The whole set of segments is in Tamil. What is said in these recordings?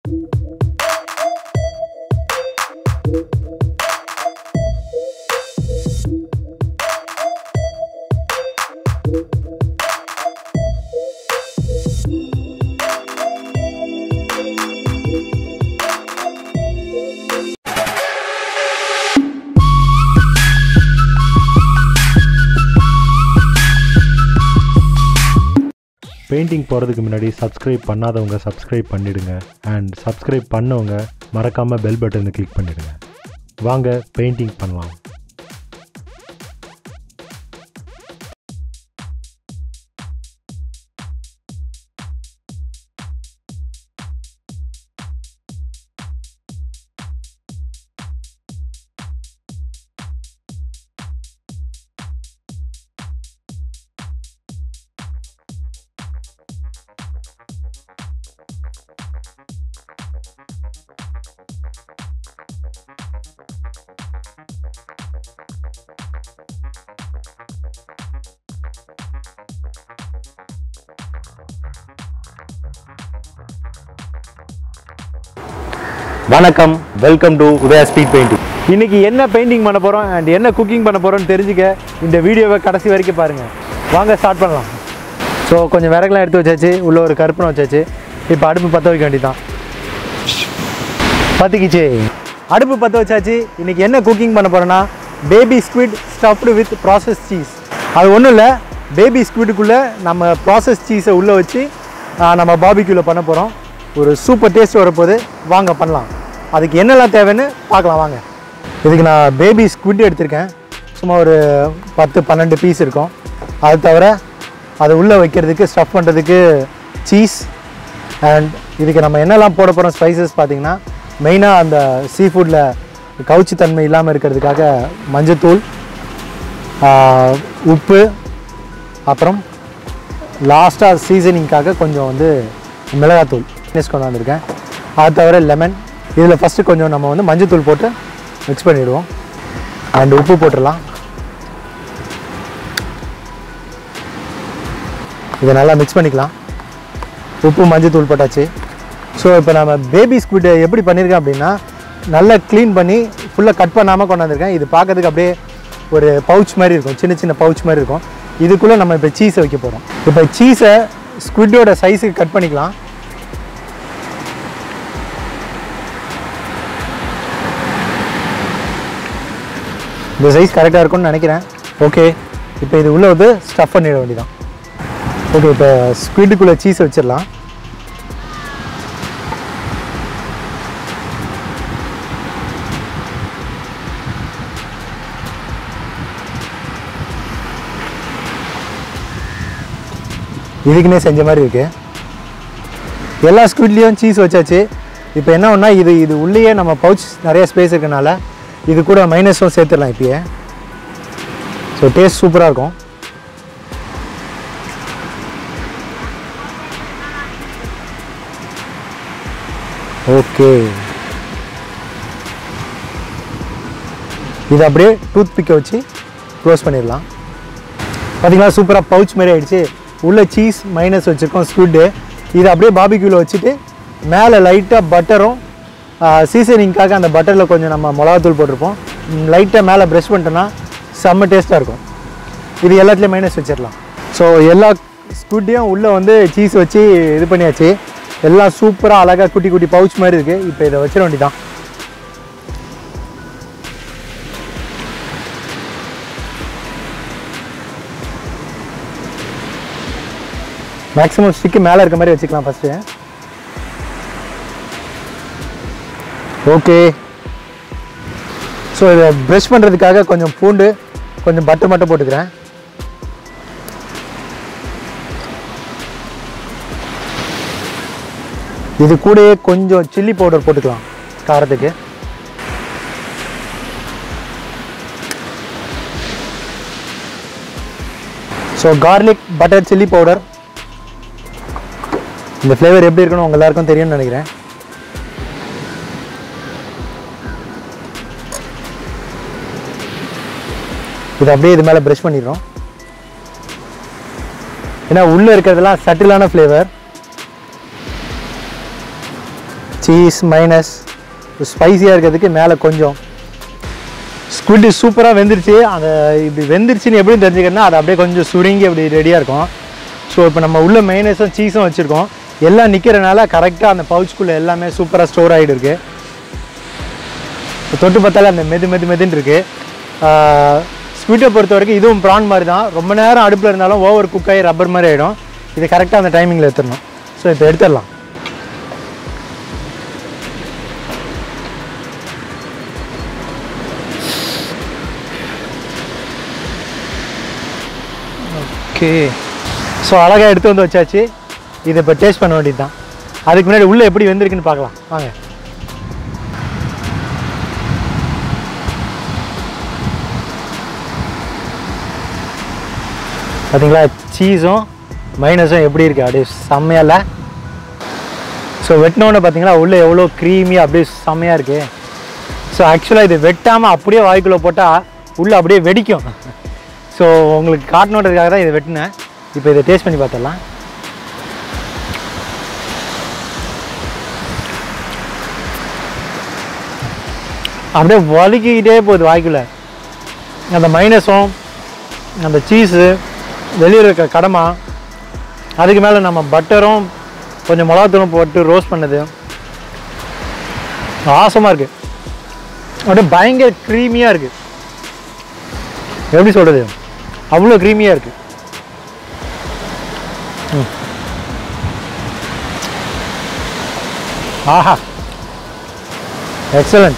பெயிண்டிங் போகிறதுக்கு முன்னாடி சப்ஸ்கிரைப் பண்ணாதவங்க சப்ஸ்கிரைப் பண்ணிடுங்க அண்ட் சப்ஸ்கிரைப் பண்ணவங்க மறக்காமல் பெல் பட்டனை கிளிக் பண்ணிடுங்க வாங்க பெயிண்டிங் பண்ணலாம் வணக்கம் welcome to Udaya speed painting இன்னைக்கு என்ன பெயிண்டிங் பண்ண போகிறோம் அண்ட் என்ன குக்கிங் பண்ண போகிறோம்னு தெரிஞ்சுக்க இந்த வீடியோவை கடைசி வரைக்கும் பாருங்கள் வாங்க ஸ்டார்ட் பண்ணலாம் ஸோ கொஞ்சம் விறகுலாம் எடுத்து வச்சாச்சு உள்ள ஒரு கருப்பனை வச்சாச்சு இப்போ அடுப்பு பற்ற வைக்க வேண்டியதான் பற்றிக்கிச்சு அடுப்பு பற்ற வச்சாச்சு இன்னைக்கு என்ன குக்கிங் பண்ண போகிறோன்னா baby squid stuffed with process cheese அது ஒன்றும் இல்லை பேபி ஸ்குவிட்டுக்குள்ளே நம்ம ப்ராசஸ் சீஸை உள்ளே வச்சு ஆ, நம்ம பாபிக்யூவில் பண்ண போகிறோம் ஒரு சூப்பர் டேஸ்ட் வரப்போகுது வாங்க பண்ணலாம் அதுக்கு என்னெல்லாம் தேவைன்னு பார்க்கலாம் வாங்க இதுக்கு நான் பேபி ஸ்குவிட் எடுத்திருக்கேன் சும்மா ஒரு பத்து பன்னெண்டு பீஸ் இருக்கும் அது தவிர அதை உள்ளே வைக்கிறதுக்கு ஸ்டஃப் பண்ணுறதுக்கு சீஸ் அண்ட் இதுக்கு நம்ம என்னெல்லாம் போட போகிறோம் ஸ்பைசஸ் பார்த்தீங்கன்னா மெயினாக அந்த சீ ஃபுட்டில் கவுச்சித்தன்மை இல்லாமல் இருக்கிறதுக்காக மஞ்சத்தூள் ஆஹ், உப்பு அப்புறம் லாஸ்ட்டாக சீசனிங்காக கொஞ்சம் வந்து மிளகாத்தூள் மிக்ஸ் கொண்டு வந்திருக்கேன் அது தவிர லெமன் இதில் ஃபஸ்ட்டு கொஞ்சம் நம்ம வந்து மஞ்சத்தூள் போட்டு மிக்ஸ் பண்ணிவிடுவோம் அண்ட் உப்பு போட்டுடலாம் இதை நல்லா மிக்ஸ் பண்ணிக்கலாம் உப்பு மஞ்சள் தூள் போட்டாச்சு ஸோ இப்போ நம்ம பேபி ஸ்குவிட் எப்படி பண்ணியிருக்கேன் அப்படின்னா நல்லா க்ளீன் பண்ணி ஃபுல்லாக கட் பண்ணாமல் கொண்டாந்துருக்கேன் இது பார்க்கறதுக்கு அப்படியே ஒரு பவுச் மாதிரி இருக்கும் சின்ன சின்ன பவுச் மாதிரி இருக்கும் இதுக்குள்ளே நம்ம இப்போ சீஸை வைக்க போகிறோம் இப்போ சீஸை ஸ்குவிட்டோட சைஸுக்கு கட் பண்ணிக்கலாம் இந்த சைஸ் கரெக்டாக இருக்கும்னு நினைக்கிறேன் ஓகே இப்போ இது உள்ளே வந்து ஸ்டஃப் பண்ணிட வேண்டியதான் ஓகே இப்போ ஸ்குவிட்டுக்குள்ளே சீஸ் வச்சிடலாம் இதுக்குன்னே செஞ்ச மாதிரி இருக்கு எல்லா ஸ்குவிட்லேயும் சீஸ் வச்சாச்சு இப்போ என்ன ஒன்றா இது இது உள்ளேயே நம்ம பவுச் நிறைய ஸ்பேஸ் இருக்கனால இது கூட மைனஸும் சேர்த்துடலாம் இப்பயே ஸோ டேஸ்ட் சூப்பராக இருக்கும் ஓகே இது அப்படியே டூத் பிக்கை வச்சு க்ளோஸ் பண்ணிடலாம் பார்த்தீங்களா சூப்பராக பவுச் மாதிரி ஆயிடுச்சு உள்ள சீஸ் மைனஸ் வச்சுருக்கோம் ஸ்குட்டு இது அப்படியே பாபிக்யூவில் வச்சுட்டு மேலே லைட்டாக பட்டரும் சீசனிங்காக அந்த பட்டரில் கொஞ்சம் நம்ம மிளகாத்தூள் போட்டிருப்போம் லைட்டாக மேலே ப்ரெஷ் பண்ணிட்டோன்னா செம்ம டேஸ்ட்டாக இருக்கும் இது எல்லாத்துலேயும் மைனஸ் வச்சிடலாம் ஸோ எல்லா ஸ்குட்டையும் உள்ளே வந்து சீஸ் வச்சு இது பண்ணியாச்சு எல்லாம் சூப்பராக அழகாக குட்டி குட்டி பவுச் மாதிரி இருக்குது இப்போ இதை வச்சிட வேண்டியதான் மேக்ஸிமம் ஸ்டிக்கு மேலே இருக்க மாதிரி வச்சுக்கலாம் ஃபஸ்ட்டு ஓகே ஸோ இதை ப்ரஷ் பண்ணுறதுக்காக கொஞ்சம் பூண்டு கொஞ்சம் பட்டர் மட்டும் போட்டுக்கிறேன் இது கூடயே கொஞ்சம் சில்லி பவுடர் போட்டுக்கலாம் காரத்துக்கு so garlic butter chilli powder இந்த ஃப்ளேவர் எப்படி இருக்குன்னு உங்க எல்லாருக்கும் தெரியும்னு நினைக்கிறேன் இது அப்படியே இது மேலே ப்ரஷ் பண்ணிடுறோம் ஏன்னா உள்ளே இருக்கிறதெல்லாம் சட்டிலான ஃப்ளேவர் சீஸ் மைனஸ் ஸ்பைசியாக இருக்கிறதுக்கு மேலே கொஞ்சம் ஸ்குவிட் சூப்பராக வெந்துருச்சு அந்த இப்படி வெந்துருச்சுன்னு எப்படி தெரிஞ்சுக்கணும்னா அது அப்படியே கொஞ்சம் சுருங்கி அப்படி ரெடியாக இருக்கும் ஸோ இப்போ நம்ம உள்ள மைனஸும் சீஸும் வச்சுருக்கோம் எல்லாம் நிற்கிறனால கரெக்டாக அந்த பவுச்சுக்குள்ளே எல்லாமே சூப்பராக ஸ்டோர் ஆகிட்டு இருக்கு இப்போ தொட்டு பார்த்தாலே அந்த மெது மெது மெதுன்னு இருக்கு ஸ்வீட்டை பொறுத்த வரைக்கும் இதுவும் ப்ரான் மாதிரி தான் ரொம்ப நேரம் அடுப்பில் இருந்தாலும் ஓவர் குக் ஆகி ரப்பர் மாதிரி ஆகிடும் இது கரெக்டாக அந்த டைமிங்கில் எடுத்துடணும் ஸோ இப்போ எடுத்துடலாம் ஓகே ஸோ அழகாக எடுத்து வந்து வச்சாச்சு இதை இப்போ டேஸ்ட் பண்ண வேண்டியது தான் அதுக்கு முன்னாடி உள்ளே எப்படி வெந்திருக்குன்னு பார்க்கலாம் வாங்க பார்த்தீங்களா சீஸும் மைனஸும் எப்படி இருக்குது அப்படியே செம்மையாக இல்லை ஸோ வெட்டினோன்னு பார்த்தீங்களா உள்ளே எவ்வளோ க்ரீமியாக அப்படியே செம்மையாக இருக்குது ஸோ ஆக்சுவலாக இது வெட்டாமல் அப்படியே வாய்க்குள்ளே போட்டால் உள்ளே அப்படியே வெடிக்கும் ஸோ உங்களுக்கு காட்டணுன்றதுக்காக தான் இதை வெட்டினேன் இப்போ இதை டேஸ்ட் பண்ணி பார்த்துடலாம் அப்படியே வலிக்கிக்கிட்டே போகுது வாய்க்குள்ளே அந்த மைனஸும் அந்த சீஸு வெளியே இருக்க கடமா அதுக்கு மேலே நம்ம பட்டரும் கொஞ்சம் மிளகாத்தூளும் போட்டு ரோஸ்ட் பண்ணது ஆசமாக இருக்குது அப்படியே பயங்கர க்ரீமியாக இருக்குது எப்படி சொல்கிறது அவ்வளோ க்ரீமியாக இருக்குது ஆஹா எக்ஸலண்ட்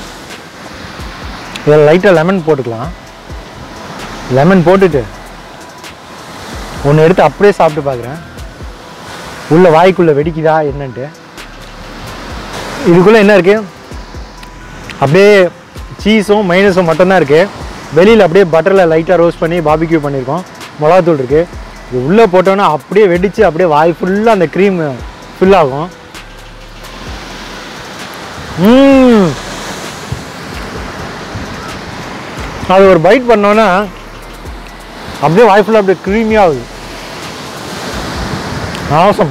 இதில் லைட்டாக லெமன் போட்டுக்கலாம் லெமன் போட்டுட்டு ஒன்று எடுத்து அப்படியே சாப்பிட்டு பார்க்குறேன் உள்ள வாய்க்குள்ளே வெடிக்குதா என்னன்ட்டு இதுக்குள்ளே என்ன இருக்குது அப்படியே சீஸும் மைனஸும் மட்டும்தான் இருக்குது வெளியில் அப்படியே பட்டரில் லைட்டாக ரோஸ்ட் பண்ணி பாபிக்யூ பண்ணியிருக்கோம் மிளகாத்தூள் இருக்குது இது உள்ளே போட்டோன்னா அப்படியே வெடித்து அப்படியே வாய் ஃபுல்லாக அந்த க்ரீம் ஃபில் ஆகும் ம் அது ஒரு பைட் பண்ணோன்னா அப்படியே வாய் ஃபுல்லாக அப்படியே க்ரீமியாக ஆகுது அவசம்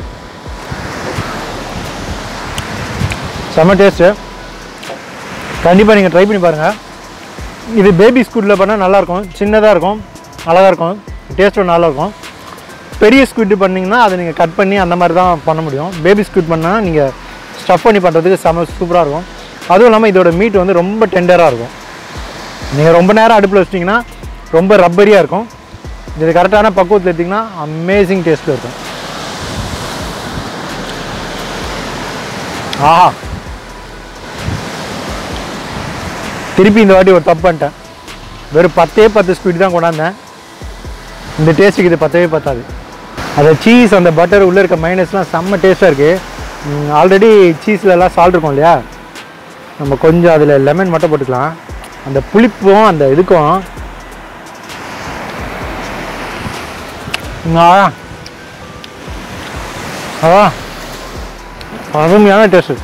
செம்ம டேஸ்ட்டு கண்டிப்பாக நீங்கள் ட்ரை பண்ணி பாருங்கள் இது பேபி ஸ்கூட்டில் பண்ணால் நல்லாயிருக்கும் சின்னதாக இருக்கும் அழகாக இருக்கும் டேஸ்ட்டும் நல்லாயிருக்கும் பெரிய ஸ்குவிட் பண்ணிங்கன்னா அதை நீங்கள் கட் பண்ணி அந்த மாதிரி தான் பண்ண முடியும் பேபி ஸ்குவிட் பண்ணால் நீங்கள் ஸ்டஃப் பண்ணி பண்ணுறதுக்கு செம சூப்பராக இருக்கும் அதுவும் இல்லாமல் இதோட மீட் வந்து ரொம்ப டெண்டராக இருக்கும் நீங்கள் ரொம்ப நேரம் அடுப்பில் வச்சிட்டிங்கன்னா ரொம்ப ரப்பரியாக இருக்கும் இது கரெக்டான பக்குவத்தில் எடுத்திங்கன்னா அமேசிங் டேஸ்ட்டில் இருக்கும் ஆஹா திருப்பி இந்த வாட்டி ஒரு தப்பு பண்ணிட்டேன் வெறும் பத்தே பத்து ஸ்பீட் தான் கொண்டாந்தேன் இந்த டேஸ்ட்டுக்கு இது பத்தவே பத்தாது அந்த சீஸ் அந்த பட்டர் உள்ளே இருக்க மைனஸ்லாம் செம்ம டேஸ்ட்டாக இருக்குது ஆல்ரெடி சீஸ்லலாம் சால்ட் இருக்கும் இல்லையா நம்ம கொஞ்சம் அதில் லெமன் மட்டும் போட்டுக்கலாம் அந்த புளிப்பும் அந்த இதுக்கும் ஆ ஆ அருமையான டேஸ்ட்டு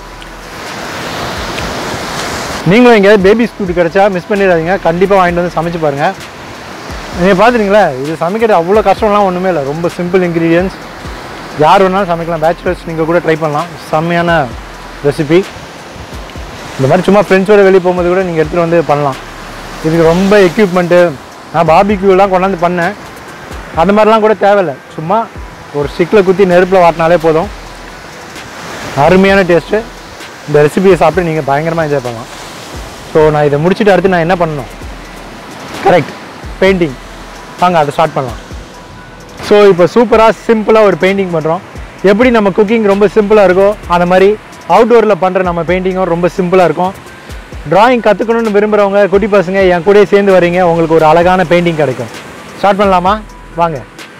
நீங்களும் எங்கேயாவது பேபி ஸ்கூட் கிடச்சா மிஸ் பண்ணிடாதீங்க கண்டிப்பாக வாங்கிட்டு வந்து சமைச்சு பாருங்கள் நீங்கள் பார்த்துறீங்களா இது சமைக்கிறது அவ்வளோ கஷ்டம்லாம் ஒன்றுமே இல்லை ரொம்ப சிம்பிள் இன்க்ரீடியன்ஸ் யார் வேணாலும் சமைக்கலாம் பேச்சுலர்ஸ் நீங்கள் கூட ட்ரை பண்ணலாம் செம்மையான ரெசிபி இந்த மாதிரி சும்மா ஃப்ரெண்ட்ஸோட வெளியே போகும்போது கூட நீங்கள் எடுத்துகிட்டு வந்து பண்ணலாம் இதுக்கு ரொம்ப எக்யூப்மெண்ட்டு நான் பாபிக்யூலாம் கொண்டாந்து பண்ணேன் அந்த மாதிரிலாம் கூட தேவையில்லை சும்மா ஒரு ஸ்டிக்கில் குத்தி நெருப்பில் வாட்டினாலே போதும் அருமையான டேஸ்ட்டு இந்த ரெசிபியை சாப்பிட்டு நீங்கள் பயங்கரமாக என்ஜாய் பண்ணலாம் ஸோ நான் இதை முடிச்சுட்டு அடுத்து நான் என்ன பண்ணணும் கரெக்ட் பெயிண்டிங் வாங்க அதை ஸ்டார்ட் பண்ணலாம் ஸோ இப்போ சூப்பராக சிம்பிளாக ஒரு பெயிண்டிங் பண்ணுறோம் எப்படி நம்ம குக்கிங் ரொம்ப சிம்பிளாக இருக்கோ அந்த மாதிரி அவுட்டோரில் பண்ணுற நம்ம பெயிண்டிங்கும் ரொம்ப சிம்பிளாக இருக்கும் டிராயிங் கற்றுக்கணும்னு விரும்புகிறவங்க குட்டி பசங்க என் கூடயே சேர்ந்து வரீங்க உங்களுக்கு ஒரு அழகான பெயிண்டிங் கிடைக்கும் ஸ்டார்ட் பண்ணலாமா வாங்க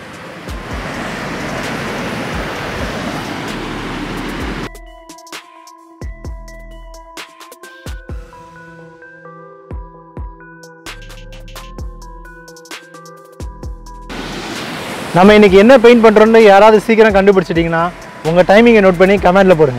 நம்ம இன்னைக்கு என்ன பெயிண்ட் பண்ணுறோன்னு யாராவது சீக்கிரம் கண்டுபிடிச்சிட்டிங்கன்னா உங்கள் டைமிங்கை நோட் பண்ணி கமெண்ட்டில் போடுங்க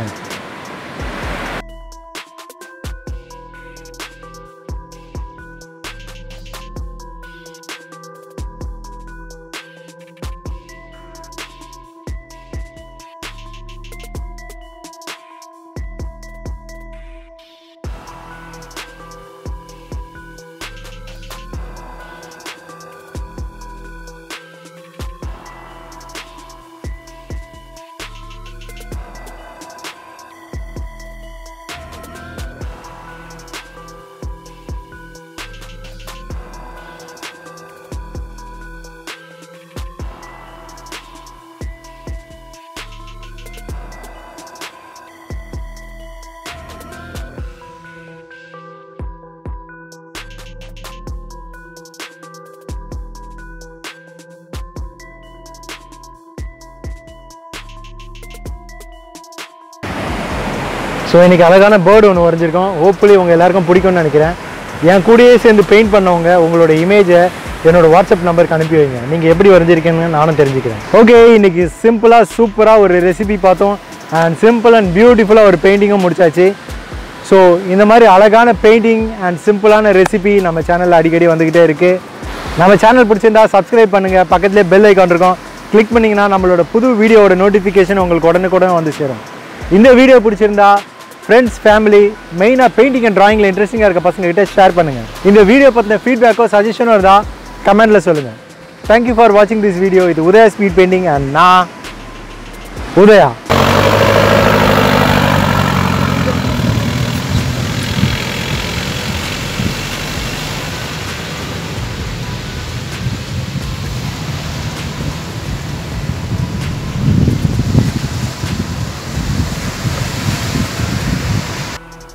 ஸோ இன்னைக்கு அழகான பேர்டு ஒன்று வரைஞ்சிருக்கோம் ஹோப்ஃபுல்லி உங்கள் எல்லாருக்கும் பிடிக்கும்னு நினைக்கிறேன் என் கூடயே சேர்ந்து பெயிண்ட் பண்ணவங்க உங்களோட இமேஜை என்னோட வாட்ஸ்அப் நம்பருக்கு அனுப்பி வைங்க நீங்கள் எப்படி வரைஞ்சிருக்கீங்கன்னு நானும் தெரிஞ்சுக்கிறேன் ஓகே இன்னைக்கு சிம்பிளாக சூப்பராக ஒரு ரெசிபி பார்த்தோம் அண்ட் சிம்பிள் அண்ட் பியூட்டிஃபுல்லாக ஒரு பெயிண்டிங்கும் முடிச்சாச்சு ஸோ இந்த மாதிரி அழகான பெயிண்டிங் அண்ட் சிம்பிளான ரெசிபி நம்ம சேனலில் அடிக்கடி வந்துக்கிட்டே இருக்குது நம்ம சேனல் பிடிச்சிருந்தா சப்ஸ்கிரைப் பண்ணுங்கள் பக்கத்துலேயே பெல் ஐக்கான் இருக்கும் கிளிக் பண்ணிங்கன்னா நம்மளோட புது வீடியோவோட நோட்டிஃபிகேஷன் உங்களுக்கு உடனுக்குடன் வந்து சேரும் இந்த வீடியோ பிடிச்சிருந்தா ஃப்ரெண்ட்ஸ் ஃபேமிலி மெயினாக பெயிண்டிங் அண்ட் ட்ராயிங்கில் இன்ட்ரெஸ்டிங்காக இருக்க பசங்க கிட்ட ஷேர் பண்ணுங்கள் இந்த வீடியோ பற்றின ஃபீட்பேக்கோ சஜஷனோ இருந்தால் கமெண்ட்டில் சொல்லுங்கள் தேங்க்யூ ஃபார் வாட்சிங் திஸ் வீடியோ இது உதயா ஸ்பீட் பெயிண்டிங் அண்ட் நான் உதயா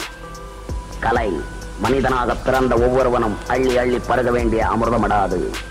கலை மனிதனாக பிறந்த ஒவ்வொருவனும் அள்ளி அள்ளி பருக வேண்டிய அமிர்தமடாது